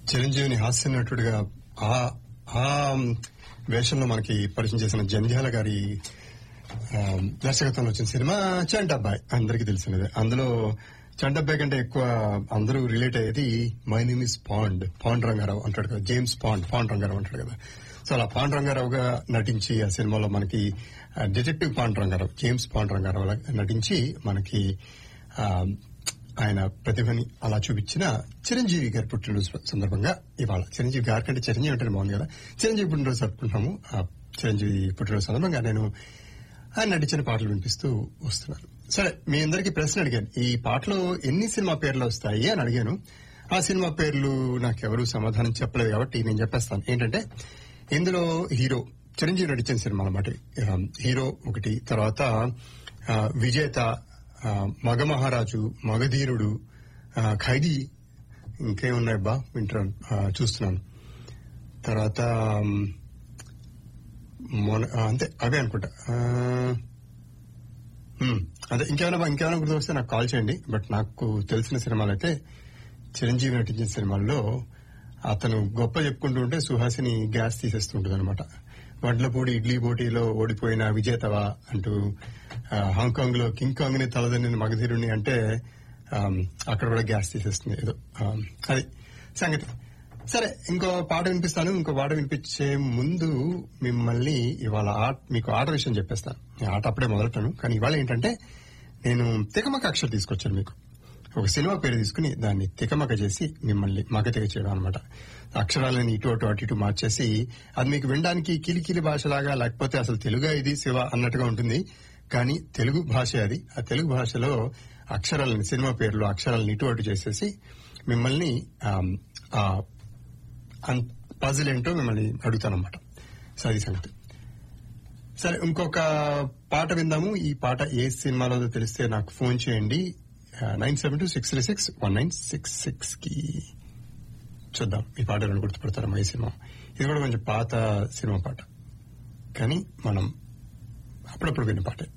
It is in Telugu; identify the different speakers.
Speaker 1: చిరంజీవిని హాస్య నటుడిగా ఆ ఆ వేషంలో మనకి పరిచయం చేసిన జంధ్యాల గారి ఆ, దర్శకత్వంలో వచ్చిన సినిమా చంటబ్బాయ్ అందరికీ తెలిసినదే అందులో చంటబ్బాయ్ కంటే ఎక్కువ అందరూ రిలేట్ అయ్యేది my name is Bond Bond Rangarao అంటాడు కదా జేమ్స్ పాండ్ పాండ్ రంగారావు అంటాడు కదా సో అలా పాండ్ రంగారావుగా నటించి ఆ సినిమాలో మనకి ఆ, detective Bond Rangarao James Bond Rangarao లా నటించి మనకి ఆ, ఆయన ప్రతిభని అలా చూపించిన చిరంజీవి గారి పుట్టినరోజు సందర్భంగా ఇవాళ చిరంజీవి గారి కంటే చిరంజీవి అంటే బాగుంది కదా చిరంజీవి పుట్టినరోజు జరుపుకుంటున్నాము ఆ చిరంజీవి పుట్టినరోజు సందర్భంగా నేను ఆయన నటించిన పాటలు వినిపిస్తూ వస్తున్నాను సరే మీ అందరికీ ప్రశ్న అడిగాను ఈ పాటలో ఎన్ని సినిమా పేర్లు వస్తాయి అని అడిగాను ఆ సినిమా పేర్లు నాకెవరూ సమాధానం చెప్పలేదు కాబట్టి నేను చెప్పేస్తాను ఏంటంటే ఇందులో హీరో చిరంజీవి నటించిన సినిమా అనమాట హీరో ఒకటి తర్వాత ఆ, విజేత ఆ, మగ మహారాజు మగధీరుడు ఆ, ఖైదీ ఇంకేమున్నాయి బా వింటున్నాను ఆ, చూస్తున్నాను తర్వాత ఉమ్, మొన- ఆ, అంతే అవే అనుకుంటా ఆ, ఉమ్, అదే ఇంకేమైనా ఇంకేమైనా గుర్తు వస్తే నాకు కాల్ చేయండి బట్ నాకు తెలిసిన సినిమాలు అయితే చిరంజీవి నటించిన సినిమాల్లో అతను గొప్ప చెప్పుకుంటూ ఉంటే సుహాసిని గ్యాస్ తీసేస్తుంటుంది అనమాట వడ్లపూడి ఇడ్లీ పోటీలో ఓడిపోయిన విజేతవా అంటూ ఆ, హాంకాంగ్ లో కింగ్ కాంగ్ ని తలదన్నిన మగధీరుని అంటే ఆమ్, అక్కడ కూడా గ్యాస్ తీసేస్తుంది ఏదో ఆమ్, అది సంగతి సరే ఇంకో పాట వినిపిస్తాను ఇంకో పాట వినిపించే ముందు మిమ్మల్ని ఇవాళ ఆట మీకు ఆట విషయం చెప్పేస్తాను ఈ ఆట అప్పుడే మొదలెట్టాను కానీ ఇవాళ ఏంటంటే నేను తికమక అక్షరం తీసుకొచ్చాను మీకు ఒక సినిమా పేరు తీసుకుని దాన్ని తికమక చేసి మిమ్మల్ని మగతిక చేయడం అనమాట అక్షరాలని ఇటు అటు అటు ఇటు మార్చేసి అది మీకు వినడానికి కిలికిలి భాషలాగా లేకపోతే అసలు తెలుగా ఇది శివ అన్నట్టుగా ఉంటుంది కానీ తెలుగు భాష అది ఆ తెలుగు భాషలో అక్షరాలని సినిమా పేర్లు అక్షరాలను ఇటు అటు చేసేసి మిమ్మల్ని ఆమ్, ఆ పజిల్ ఏంటో మిమ్మల్ని అడుగుతానమాట సో అది సంగతి సరే ఇంకొక పాట విందాము ఈ పాట ఏ సినిమాలో తెలిస్తే నాకు ఫోన్ చేయండి nine seven two six three six one nine six six కి చూద్దాం ఈ పాట రెండు గుర్తుపడతారమ్మా ఈ సినిమా ఇది కూడా కొంచెం పాత సినిమా పాట కానీ మనం అప్పుడప్పుడు విన్న పాటే